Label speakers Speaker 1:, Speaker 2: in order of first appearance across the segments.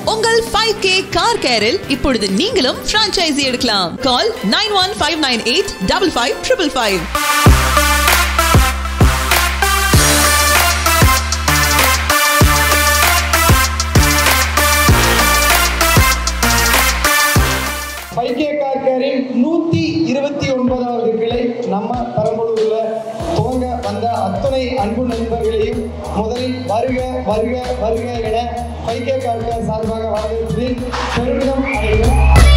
Speaker 1: உங்கள் five K car கேரில் இப்பொழுது நீங்களும் பிரான்ச்சைசி எடுக்கலாம் call nine one five nine eight double five triple five
Speaker 2: வைகே கார்கரின் நூத்தி இருபத்தி ஒன்பதாவது கிளை நம்ம பெரம்பலூர்ல துவங்க வந்த அத்துணை அன்பு நண்பர்களையும் முதலில் வருக வருக வருக என வைகே கார்கர் சார்பாக வரவேற்பதில் பெருமிதம் அடைகிறோம்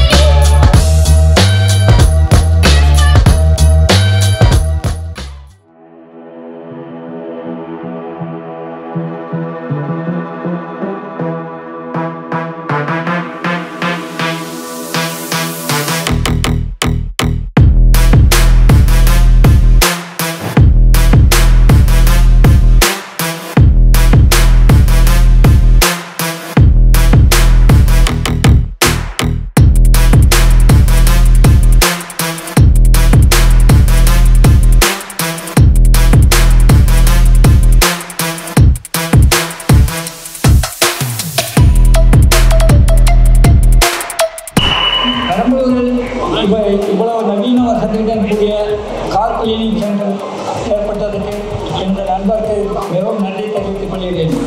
Speaker 3: பெரம்பலூரில் இப்போ இவ்வளவு நவீன வசதியுடன் கூடிய கார் கிளீனிங் சென்டர் ஏற்பட்டதுக்கு எனது நண்பருக்கு மிகவும் நன்றி தெரிவித்துக் கொள்கிறேன்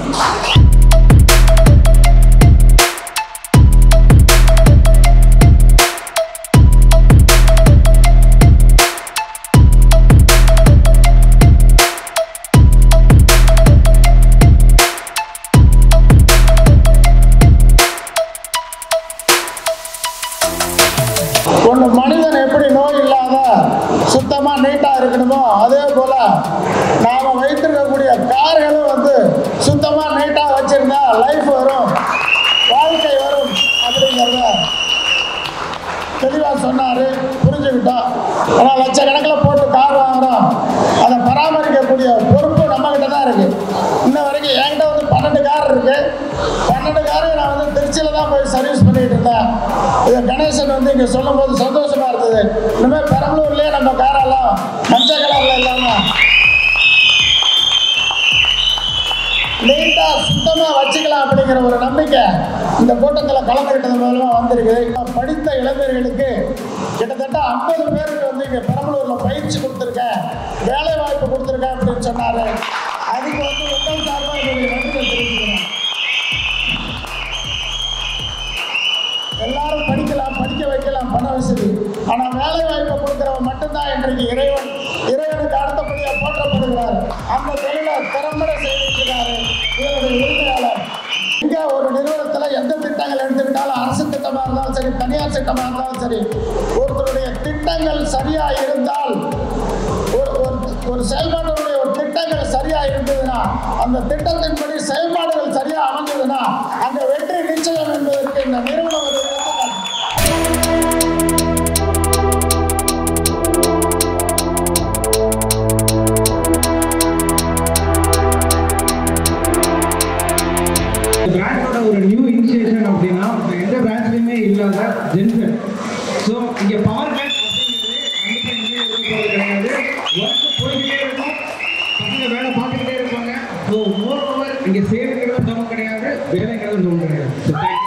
Speaker 2: ஒரு மனிதன் எப்படி நோய் இல்லாத சுத்தமா நீட்டா இருக்கணுமோ அதே போல நாம வைத்திருக்கக்கூடிய கார்களும் வந்து சுத்தமா நீட்டா வச்சிருந்தா லைஃப் வரும் வாழ்க்கை வரும் அப்படிங்கிறத தெளிவாக சொன்னார் புரிஞ்சுக்கிட்டோம் ஆனால் லட்சக்கணக்கில் போட்டு கார் வாங்குறோம் அதை பராமரிக்கக்கூடிய பொறுப்பு நம்மக்கிட்ட தான் இருக்குது இன்ன வரைக்கும் என்கிட்ட வந்து பன்னெண்டு கார் இருக்குது பன்னெண்டு காரையும் நான் வந்து திருச்சியில் தான் போய் சர்வீஸ் பண்ணிட்டு இருந்தேன் இதை கணேசன் வந்து இங்கே சொல்லும்போது சந்தோஷமாக இருந்தது இனிமேல் பெரம்பலூர்லேயே நம்ம காரெல்லாம் மஞ்சள் கலரில் இல்லாமல் நீட்டா சுத்தமா வச்சுக்கலாம் அப்படிங்கிற ஒரு நம்பிக்கை இந்த கூட்டத்தில் கலந்துக்கிட்டது மூலமா வந்திருக்கு படித்த இளைஞர்களுக்கு கிட்டத்தட்ட ஐம்பது பேருக்கு வந்து இங்க பெரம்பலூர்ல பயிற்சி கொடுத்துருக்கேன் வேலை வாய்ப்பு கொடுத்துருக்கேன் அப்படின்னு சொன்னாரு அதுக்கு வந்து உங்கள் சார்பாக என்னுடைய நன்றியை தெரிவிக்கிறேன் எல்லாரும் படிக்கலாம் படிக்க வைக்கலாம் பண வசதி ஆனா வேலை வாய்ப்பை கொடுக்கிறவன் மட்டும்தான் இன்றைக்கு இறைவன் இறைவனுக்கு அடுத்தபடியாக போற்றப்படுகிறார் அந்த தொழிலை திறம்பட செய்திருக்கிறாரு இவருடைய உரிமையாளர் இங்க ஒரு நிறுவனத்துல எந்த திட்டங்கள் எடுத்துக்கிட்டாலும் அரசு திட்டமா இருந்தாலும் சரி தனியார் திட்டமா இருந்தாலும் சரி ஒருத்தருடைய திட்டங்கள் சரியா இருந்தால் ஒரு ஒரு- ஒரு செயல்பாடுடைய ஒரு திட்டங்கள் சரியா இருந்ததுன்னா அந்த திட்டத்தின்படி செயல்பாடுகள் சரியா அமைஞ்சதுன்னா அங்க வெற்றி நிச்சயம் என்பதற்கு இந்த நிறுவனம் ஒரு எடுத்துக்காட்டு
Speaker 4: பிராண்டோட ஒரு நியூ இனிஷியேஷன் அப்படின்னா இப்ப எந்த பிராண்ட்லையுமே இல்லாத ஜென்சன் ஸோ இங்கே பவர் பேங்க் அப்படிங்கிறது கண்டிப்பாக எங்கேயும் இருக்க போகிறது கிடையாது ஒர்க் போய்கிட்டே இருக்கும் பசங்க வேலை பார்த்துக்கிட்டே இருப்பாங்க ஸோ மோர் ஓவர் இங்கே சேவைங்கிறது தவம் கிடையாது வேலைங்கிறது தவம் கிடையாது ஸோ தேங்க்யூ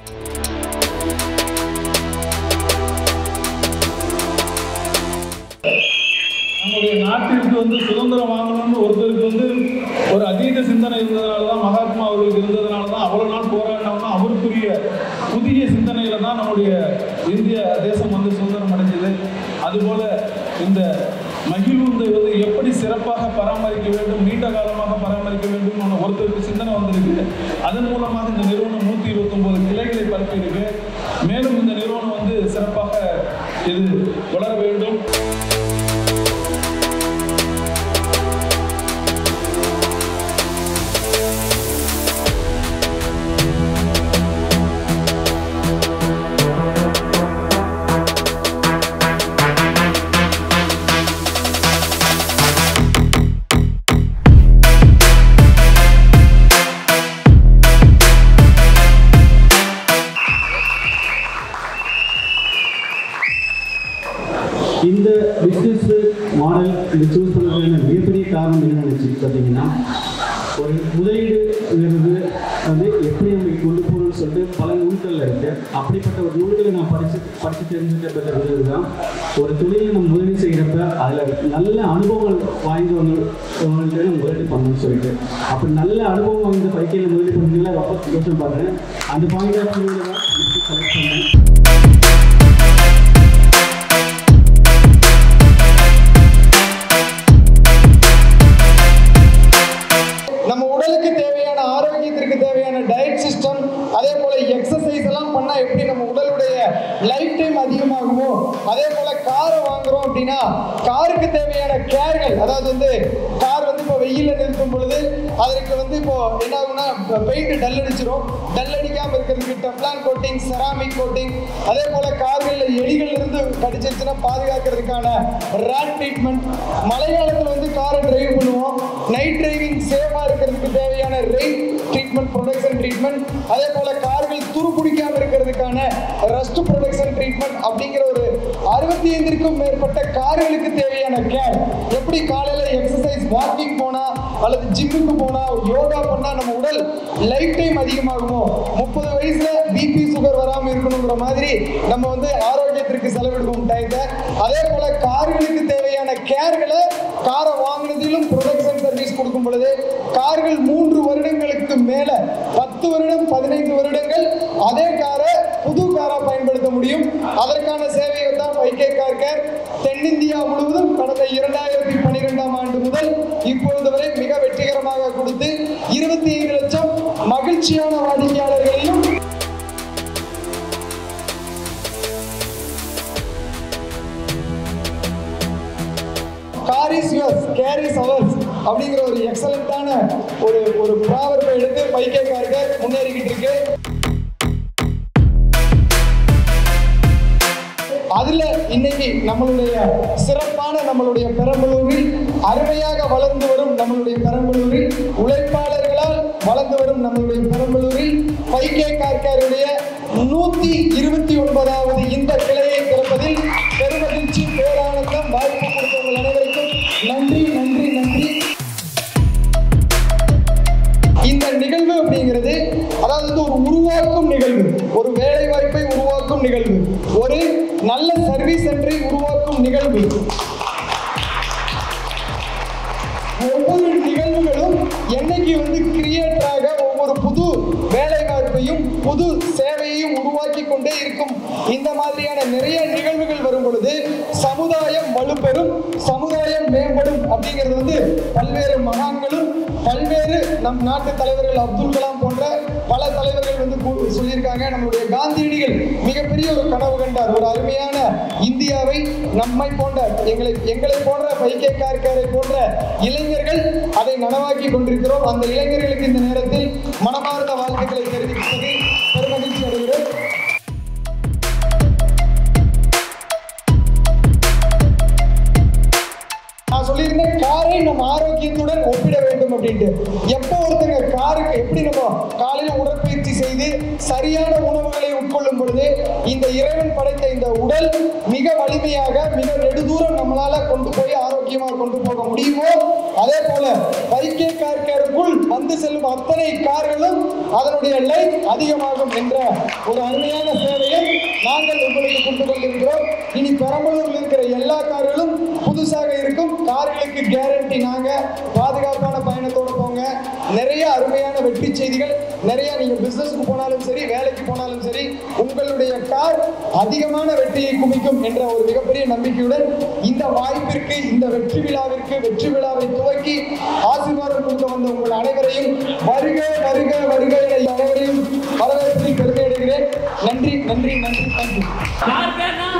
Speaker 5: நம்முடைய நாட்டிற்கு வந்து சுதந்திரம் வாங்கணும்னு ஒருத்தருக்கு வந்து ஒரு அதீத சிந்தனை இருந்ததுனால தான் மகாத்மா அவர்களுக்கு இருந்ததுனால தான் அவ்வளோ நாள் போராடினோம்னா அவருக்குரிய புதிய சிந்தனையில தான் நம்முடைய இந்திய தேசம் வந்து சுதந்திரம் அடைஞ்சது அதுபோல இந்த மகிழ்வுந்தை வந்து எப்படி சிறப்பாக பராமரிக்க வேண்டும் நீண்ட காலமாக பராமரிக்க வேண்டும் ஒன்று ஒருத்தருக்கு சிந்தனை வந்திருக்கு அதன் மூலமாக இந்த நிறுவனம் நூற்றி இருபத்தொம்போது கிளைகளை பரப்பியிருக்கு மேலும் இந்த நிறுவனம் வந்து சிறப்பாக இது வளர வேண்டும்
Speaker 6: இந்த பிஸ்னஸ் மாடல் இது சூஸ் பண்ணுறதுக்கான மிகப்பெரிய காரணம் என்ன நினச்சி பார்த்தீங்கன்னா ஒரு முதலீடுங்கிறது வந்து எப்படி நம்ம கொண்டு போகணும்னு சொல்லிட்டு பல நூல்கள் இருக்கு அப்படிப்பட்ட ஒரு நூல்களை நான் படிச்சு படிச்சு தெரிஞ்சுக்கிட்ட பிறகு தான் ஒரு தொழிலை நம்ம முதலீடு செய்கிறப்ப அதில் நல்ல அனுபவங்கள் வாய்ந்தவங்கள்ட்ட நம்ம முதலீடு பண்ணணும்னு சொல்லிட்டு அப்படி நல்ல அனுபவம் வாய்ந்த பைக்கையில் முதலீடு பண்ணீங்களா ரொம்ப சந்தோஷம் பாருங்க அந்த பாயிண்ட் ஆஃப் வியூவில் தான் செலக்ட் பண்ணேன்
Speaker 2: நம்ம உடலுக்கு தேவையான ஆரோக்கியத்திற்கு தேவையான டயட் சிஸ்டம் அதே போல எக்ஸசைஸ் எல்லாம் பண்ணா எப்படி நம்ம உடலுடைய லைஃப் டைம் அதிகமாகுமோ அதே போல காரை வாங்குறோம் அப்படின்னா காருக்கு தேவையான கேர்கள் அதாவது வந்து கார் வந்து இப்போ வெயில்ல நிறுத்தும் பொழுது அதற்கு வந்து இப்போ என்ன ஆகும்னா பெயிண்ட் டல் அடிச்சிரும் டல் அடிக்காம இருக்கிறதுக்கு டெப்லான் கோட்டிங் செராமிக் கோட்டிங் அதே போல கார்கள்ல எலிகள் இருந்து கடிச்சிருச்சுன்னா பாதுகாக்கிறதுக்கான ரேட் ட்ரீட்மெண்ட் மழை காலத்துல வந்து காரை டிரைவ் பண்ணுவோம் நைட் டிரைவிங் சேஃபா இருக்கிறதுக்கு தேவையான ரெயின் ட்ரீட்மெண்ட் ப்ரொடக்ஷன் ட்ரீட்மெண்ட் அதே போல கார்கள் துரு பிடிக்காம இருக்கிறதுக்கான ரஸ்ட் ப்ரொடக்ஷன் ட்ரீட்மெண்ட் அப்படிங்கிற ஒரு அறுபத்தி ஐந்திற்கும் மேற்பட்ட கார்களுக்கு தேவையான கேர் எப்படி காலையில எக்ஸசைஸ் வாக்கிங் போனா அல்லது ஜிம்முக்கு போனா யோகா பண்ணா நம்ம உடல் லைஃப் டைம் அதிகமாகுமோ முப்பது வயசுல பிபி சுகர் வராம இருக்கணுங்கிற மாதிரி நம்ம வந்து ஆரோக்கியத்திற்கு செலவிடுவோம் டயத்தை அதே போல கார்களுக்கு தேவையான கேர்களை காரை வாங்கினதிலும் ப்ரொடக்ஷன் சர்வீஸ் கொடுக்கும் பொழுது கார்கள் மூன்று வருடங்களுக்கு மேல பத்து வருடம் பதினைந்து வருடங்கள் அதே காரை புது காரா பயன்படுத்த முடியும் அதற்கான சேவையை தான் வைகே கார் கேர் தென்னிந்தியா முழுவதும் கடந்த இரண்டாயிரத்தி பன்னிரெண்டாம் ஆண்டு முதல் இப்பொழுது வரை மிக வெற்றிகரமாக கொடுத்து இருபத்தி ஐந்து லட்சம் மகிழ்ச்சியான வாடிக்கையாளர்களையும் car is yours care is ours அப்படிங்கிற ஒரு எக்ஸலண்டான ஒரு ஒரு ப்ராவர்பை எடுத்து பைக்கே கார்கள் முன்னேறிக்கிட்டு இருக்கு அதுல இன்னைக்கு நம்மளுடைய சிறப்பான நம்மளுடைய பெரம்பலூரில் அருமையாக வளர்ந்து வரும் நம்மளுடைய பெரம்பலூரில் உழைப்பாளர்களால் வளர்ந்து வரும் நம்மளுடைய பெரம்பலூரில் பைக்கே கார்காருடைய நூத்தி இருபத்தி ஒன்பதாவது இந்த கிளையை திறப்பதில் பெருமகிழ்ச்சி பேரானந்தம் வாய்ப்பு கொடுத்தவங்கள் அனைவருக்கும் நன்றி நன்றி நன்றி இந்த நிகழ்வு அப்படிங்கிறது அதாவது வந்து ஒரு உருவாக்கும் நிகழ்வு ஒரு வேலை வாய்ப்பை உருவாக்கும் நிகழ்வு ஒரு நல்ல சர்வீஸ் சென்டரை உருவாக்கும் நிகழ்வு ஒவ்வொரு நிகழ்வுகளும் என்னைக்கு வந்து கிரியேட்டராக ஒவ்வொரு புது வேலை வாய்ப்பையும் புது சேவையையும் உருவாக்கி கொண்டே இருக்கும் இந்த மாதிரியான நிறைய நிகழ்வுகள் வரும் பொழுது சமுதாயம் வலுப்பெறும் சமுதாயம் மேம்படும் அப்படிங்கிறது வந்து பல்வேறு மகான்களும் பல்வேறு நம் நாட்டு தலைவர்கள் அப்துல் கலாம் போன்ற பல தலைவர்கள் வந்து கூ- சொல்லியிருக்காங்க நம்மளுடைய காந்தியடிகள் மிகப்பெரிய ஒரு கனவு கண்டார் ஒரு அருமையான இந்தியாவை நம்மை போன்ற எங்களை எங்களை போன்ற வைகே கார்காரை போன்ற இளைஞர்கள் அதை நனவாக்கி கொண்டிருக்கிறோம் அந்த இளைஞர்களுக்கு இந்த நேரத்தில் மனமார்ந்த வாழ்த்துக்களை தெரிவிப்பது பெருமகிழ்ச்சி அடைகிறேன் நான் சொல்லியிருந்தேன் காரை நம்ம ஆரோக்கியத்துடன் ஒப்பிட வேண்டும் அப்படின்ட்டு எப்போ ஒருத்தங்க காருக்கு எப்படி நம்ம காலையில உடற்பயிற்சி செய்து சரியான உணவுகளை உட்கொள்ளும் பொழுது இந்த இறைவன் படைத்த இந்த உடல் மிக வலிமையாக மிக நெடுதூரம் நம்மளால கொண்டு போய் ஆரோக்கியமாக கொண்டு போக முடியுமோ அதே போல வைக்கே கார்கருக்குள் வந்து செல்லும் அத்தனை கார்களும் அதனுடைய லைஃப் அதிகமாகும் என்ற ஒரு அருமையான சேவையை நாங்கள் உங்களுக்கு கொண்டு கொண்டிருக்கிறோம் இனி பெரம்பலூரில் இருக்கிற எல்லா கார்களும் புதுசாக இருக்கும் கார்களுக்கு கேரண்டி நாங்க பாதுகாப்பான பயணத்தோட போங்க நிறைய அருமையான வெற்றி செய்திகள் நிறைய நீங்க பிசினஸ்க்கு போனாலும் சரி வேலைக்கு போனாலும் சரி உங்களுடைய கார் அதிகமான வெற்றியை குமிக்கும் என்ற ஒரு மிகப்பெரிய நம்பிக்கையுடன் இந்த வாய்ப்பிற்கு இந்த வெற்றி விழாவிற்கு வெற்றி விழாவை துவக்கி ஆசீர்வாதம் கொடுக்க வந்த உங்கள் அனைவரையும் வருக வருக வருக என அனைவரையும் வரவேற்பதில் பெருமை அடைகிறேன் நன்றி நன்றி நன்றி நன்றி
Speaker 7: யார் பேர்னா